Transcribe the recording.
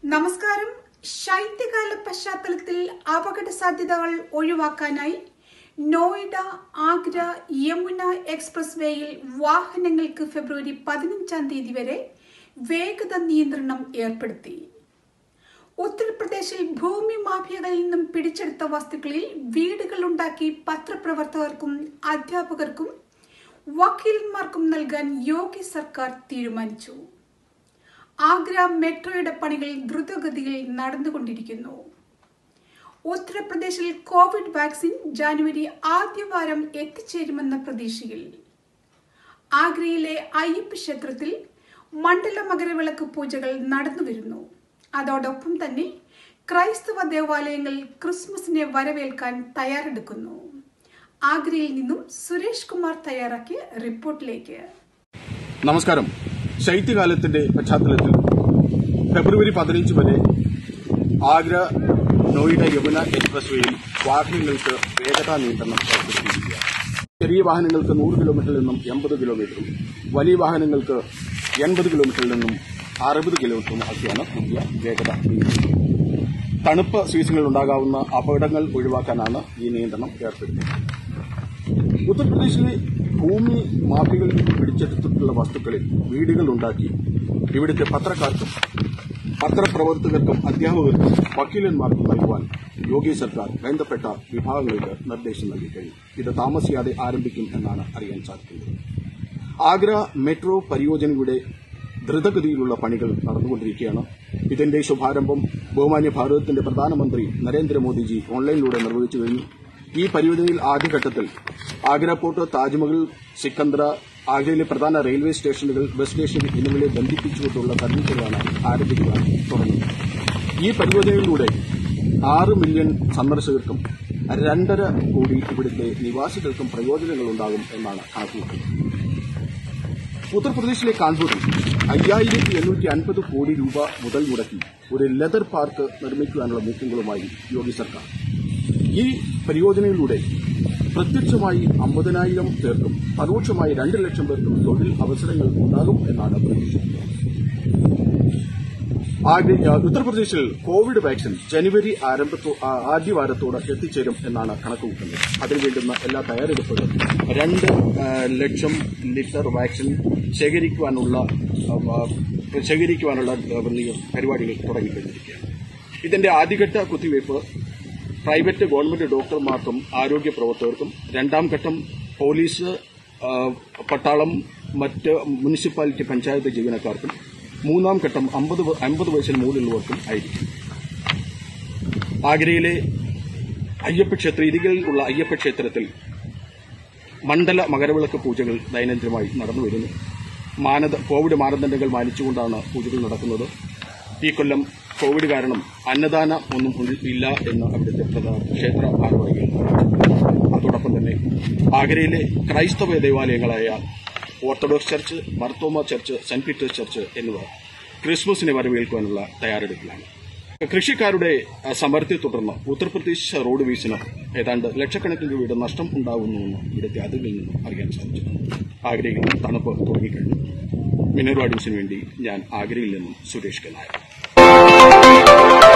നമസ്കാരം ശൈത്യകാല പശ്ചാത്തലത്തിൽ അപകട സാധ്യതകൾ ഒഴിവാക്കാനായി നോയിഡ ആഗ്ര യമുന എക്സ്പ്രസ് വേയിൽ വാഹനങ്ങൾക്ക് ഫെബ്രുവരി പതിനഞ്ചാം തീയതി വരെ വേഗത നിയന്ത്രണം ഏർപ്പെടുത്തി ഉത്തർപ്രദേശിൽ ഭൂമി മാഫിയകളിൽ നിന്നും പിടിച്ചെടുത്ത വസ്തുക്കളിൽ വീടുകൾ ഉണ്ടാക്കി പത്രപ്രവർത്തകർക്കും അധ്യാപകർക്കും വക്കീലന്മാർക്കും നൽകാൻ യോഗി സർക്കാർ തീരുമാനിച്ചു ആഗ്ര മെട്രോയുടെ പണികൾ ദ്രുതഗതിയിൽ നടന്നുകൊണ്ടിരിക്കുന്നു ഉത്തർപ്രദേശിൽ കോവിഡ് വാക്സിൻ ജാനുവരി ആദ്യവാരം എത്തിച്ചേരുമെന്ന പ്രതീക്ഷയിൽ ആഗ്രയിലെ അയ്യപ്പ ക്ഷേത്രത്തിൽ മണ്ഡല മകരവിളക്ക് പൂജകൾ നടന്നുവരുന്നു അതോടൊപ്പം തന്നെ ക്രൈസ്തവ ദേവാലയങ്ങൾ ക്രിസ്മസിനെ വരവേൽക്കാൻ തയ്യാറെടുക്കുന്നു ആഗ്രയിൽ നിന്നും സുരേഷ് കുമാർ തയ്യാറാക്കിയ റിപ്പോർട്ടിലേക്ക് നമസ്കാരം ശൈത്യകാലത്തിന്റെ പശ്ചാത്തലത്തിൽ ഫെബ്രുവരി പതിനഞ്ച് വരെ ആഗ്ര നോയിഡ യമുന എക്സ്പ്രസ് വേയിൽ വാഹനങ്ങൾക്ക് വേഗതാ നിയന്ത്രണം ഏർപ്പെടുത്തിയിരിക്കുകയാണ് ചെറിയ വാഹനങ്ങൾക്ക് നൂറ് കിലോമീറ്ററിൽ നിന്നും എൺപത് കിലോമീറ്ററും വലിയ വാഹനങ്ങൾക്ക് എൺപത് കിലോമീറ്ററിൽ നിന്നും അറുപത് കിലോമീറ്ററും ഒക്കെയാണ് പുതിയ വേഗത നിയന്ത്രണം തണുപ്പ് സീസണിൽ ഉണ്ടാകാവുന്ന അപകടങ്ങൾ ഒഴിവാക്കാനാണ് ഈ നിയന്ത്രണം ഏർപ്പെടുത്തിയത് ഉത്തർപ്രദേശിലെ ഭൂമി മാഫികൾ പിടിച്ചെടുത്തിട്ടുള്ള വസ്തുക്കളിൽ വീടുകൾ ഉണ്ടാക്കി ഇവിടുത്തെ പത്രക്കാർക്കും പത്രപ്രവർത്തകർക്കും അധ്യാപകർക്കും വക്കീലന്മാർക്കും നൽകുവാൻ യോഗി സർക്കാർ ബന്ധപ്പെട്ട വിഭാഗങ്ങൾക്ക് നിർദ്ദേശം നൽകിക്കഴിഞ്ഞു ഇത് താമസിയാതെ ആരംഭിക്കും എന്നാണ് അറിയാൻ സാധിക്കുന്നത് ആഗ്ര മെട്രോ പരിയോജനയുടെ ദ്രുതഗതിയിലുള്ള പണികൾ നടന്നുകൊണ്ടിരിക്കുകയാണ് ഇതിന്റെ ശുഭാരംഭം ബഹുമാന്യ ഭാരതത്തിന്റെ പ്രധാനമന്ത്രി നരേന്ദ്രമോദിജി ഓൺലൈനിലൂടെ നിർവഹിച്ചു കഴിഞ്ഞു ഈ പരിയോജനയിൽ ആദ്യഘട്ടത്തിൽ ആഗ്ര പോർട്ട് താജ്മഹൽ സിക്കന്ദ്ര ആഗ്രയിലെ പ്രധാന റെയിൽവേ സ്റ്റേഷനുകൾ ബസ് സ്റ്റേഷൻ എന്നിവയെ ബന്ധിപ്പിച്ചുകൊണ്ടുള്ള സർവീസുകളാണ് ആരംഭിക്കുവാൻ തുടങ്ങുന്നത് ഈ പരിയോജനയിലൂടെ ആറ് മില്യൺ സന്ദർശകർക്കും രണ്ടര കോടി ഇവിടുത്തെ നിവാസികൾക്കും പ്രയോജനങ്ങളുണ്ടാകും എന്നാണ് കണക്കുകൂട്ടുന്നത് ഉത്തർപ്രദേശിലെ കാൺപൂരിൽ അയ്യായിരത്തി എണ്ണൂറ്റി അൻപത് കോടി രൂപ മുതൽ മുടക്കി ഒരു ലെതർ പാർക്ക് നിർമ്മിക്കുവാനുള്ള നീക്കങ്ങളുമായി യോഗി സർക്കാർ ഈ പരിയോജനയിലൂടെ പ്രത്യക്ഷമായി അമ്പതിനായിരം പേർക്കും പരോക്ഷമായി രണ്ട് ലക്ഷം പേർക്കും തൊഴിൽ അവസരങ്ങൾ ഉണ്ടാകും എന്നാണ് പ്രതീക്ഷിക്കുന്നത് ആഗ്ര- ഉത്തർപ്രദേശിൽ കോവിഡ് വാക്സിൻ ജനുവരി ആരംഭത്തോ ആ, ആദ്യവാരത്തോടെ എത്തിച്ചേരും എന്നാണ് കണക്കുകൂട്ടുന്നത് അതിനുവേണ്ടുന്ന എല്ലാ തയ്യാറെടുപ്പുകളും രണ്ട് ആ, ലക്ഷം ലിറ്റർ വാക്സിൻ ശേഖരിക്കുവാനുള്ള ആ, ആ, ശേഖരിക്കുവാനുള്ള ആ, വലിയ പരിപാടികൾ തുടങ്ങിക്കഴിഞ്ഞിരിക്കുകയാണ് ഇതിന്റെ ആദ്യഘട്ട കുത്തിവയ്പ് പ്രൈവറ്റ് ഗവൺമെന്റ് ഡോക്ടർമാർക്കും ആരോഗ്യ പ്രവർത്തകർക്കും രണ്ടാം ഘട്ടം പോലീസ് ആ, പട്ടാളം മറ്റ് മുനിസിപ്പാലിറ്റി പഞ്ചായത്ത് ജീവനക്കാർക്കും മൂന്നാം ഘട്ടം അമ്പത് അമ്പത് വയസ്സിന് മുകളിലുള്ളവർക്കും ആയിരിക്കും ആഗ്രയിലെ അയ്യപ്പ ക്ഷേത്ര ഇതികളിലുള്ള അയ്യപ്പ ക്ഷേത്രത്തിൽ മണ്ഡല മകരവിളക്ക് പൂജകൾ ദൈനംദിനമായി നടന്നുവരുന്നു മാനദ കോവിഡ് മാനദണ്ഡങ്ങൾ മാനിച്ചുകൊണ്ടാണ് പൂജകൾ നടക്കുന്നത് ഈ കൊല്ലം കോവിഡ് കാരണം അന്നദാനം ഒന്നും ഉൾ- ഇല്ല എന്ന് അവിടുത്തെ പ്രധാന ക്ഷേത്ര ഭാരവാഹികൾ അതോടൊപ്പം തന്നെ ആഗ്രയിലെ ക്രൈസ്തവ ദേവാലയങ്ങളായ orthodox church Marthoma church saint Peter's church എന്നിവ ക്രിസ്മസിനെ വരവേൽക്കുവാനുള്ള തയ്യാറെടുപ്പിലാണ് കൃഷിക്കാരുടെ അഹ്, സമരത്തെ തുടർന്ന് ഉത്തർപ്രദേശ് റോഡ് വീസിന് ഏതാണ്ട് ലക്ഷക്കണക്കിന് രൂപയുടെ നഷ്ടം ഉണ്ടാകുന്നുവെന്ന് ഇവിടുത്തെ അതിരിൽ നിന്നും അറിയാൻ സാധിച്ചു ആഗ്രയിൽ തണുപ്പ് തുടങ്ങിക്കഴിഞ്ഞു മിനർവാ ന്യൂസിന് വേണ്ടി ഞാൻ ആഗ്രയിൽ നിന്നും സുരേഷ് കെ നായർ